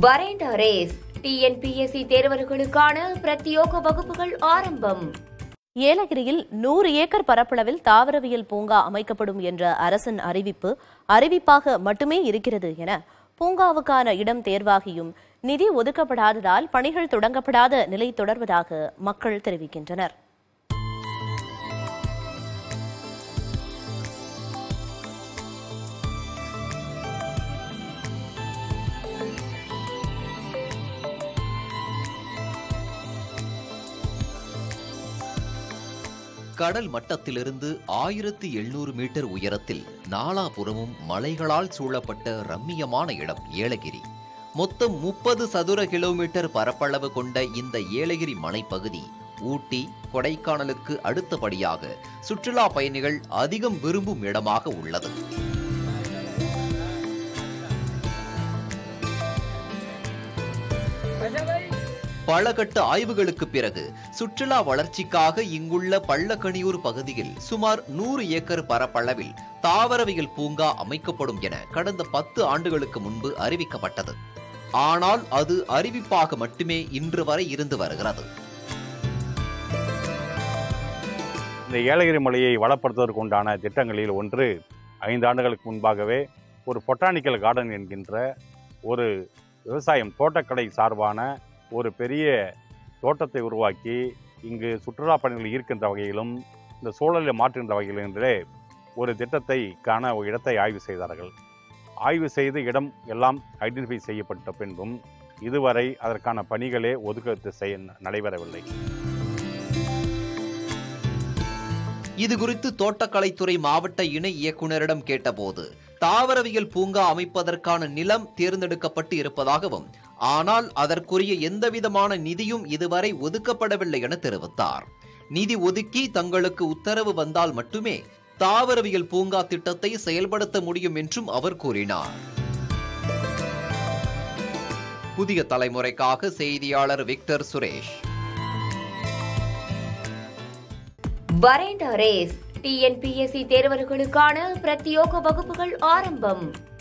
வரேண்ட ரேஸ் டிஎன்பிஎஸ்சி தேர்வர்களுக்கான பிரத்யோக வகுப்புகள் ஆரம்பம் ஏலகிரியில் நூறு ஏக்கர் பரப்பளவில் தாவரவியல் பூங்கா அமைக்கப்படும் என்ற அரசின் அறிவிப்பு அறிவிப்பாக மட்டுமே இருக்கிறது என பூங்காவுக்கான இடம் தேர்வாகியும் நிதி ஒதுக்கப்படாததால் பணிகள் தொடங்கப்படாத நிலை தொடர்வதாக மக்கள் தெரிவிக்கின்றனர் கடல் மட்டத்திலிருந்து ஆயிரத்தி எழுநூறு மீட்டர் உயரத்தில் நாலாபுறமும் மலைகளால் சூழப்பட்ட ரம்மியமான இடம் ஏலகிரி மொத்தம் முப்பது சதுர கிலோமீட்டர் பரப்பளவு கொண்ட இந்த ஏலகிரி மலைப்பகுதி ஊட்டி கொடைக்கானலுக்கு அடுத்தபடியாக சுற்றுலா பயணிகள் அதிகம் விரும்பும் இடமாக உள்ளது பல கட்ட ஆய்வுகளுக்கு பிறகு சுற்றுலா வளர்ச்சிக்காக இங்குள்ள பள்ளக்கணியூர் பகுதியில் சுமார் நூறு ஏக்கர் பரப்பளவில் தாவரவியல் பூங்கா அமைக்கப்படும் என கடந்த பத்து ஆண்டுகளுக்கு முன்பு அறிவிக்கப்பட்டது ஆனால் அது அறிவிப்பாக மட்டுமே இன்று வரை இருந்து வருகிறது இந்த ஏலகிரி மலையை வளப்படுத்துவதற்கு உண்டான திட்டங்களில் ஒன்று ஐந்து ஆண்டுகளுக்கு முன்பாகவே ஒரு பொட்டானிக்கல் கார்டன் என்கின்ற ஒரு விவசாயம் தோட்டக்கலை சார்பான ஒரு பெரிய தோட்டத்தை உருவாக்கி இங்கு சுற்றுலா பயணிகள் ஈர்க்கின்ற வகையிலும் இந்த சூழலை மாற்றுகின்ற வகையிலும் என்றே ஒரு திட்டத்தை காண ஒரு இடத்தை ஆய்வு செய்தார்கள் ஆய்வு செய்து இடம் எல்லாம் ஐடென்டிஃபை செய்யப்பட்ட பின்பும் இதுவரை அதற்கான பணிகளே ஒதுக்கத்து செய்ய நடைபெறவில்லை இது குறித்து தோட்டக்கலைத்துறை மாவட்ட இணை இயக்குனரிடம் கேட்டபோது தாவரவியல் பூங்கா அமைப்பதற்கான நிலம் தேர்ந்தெடுக்கப்பட்டு இருப்பதாகவும் ஆனால் அதற்குரிய எந்தவிதமான நிதியும் இதுவரை ஒதுக்கப்படவில்லை என தெரிவித்தார் நிதி ஒதுக்கி தங்களுக்கு உத்தரவு வந்தால் மட்டுமே தாவரவியல் பூங்கா திட்டத்தை செயல்படுத்த முடியும் என்றும் அவர் கூறினார் புதிய தலைமுறைக்காக செய்தியாளர் விக்டர் சுரேஷ் வரேண்ட ரேஸ் டிஎன்பிஎஸ்சி தேர்வர்களுக்கான பிரத்யோக வகுப்புகள் ஆரம்பம்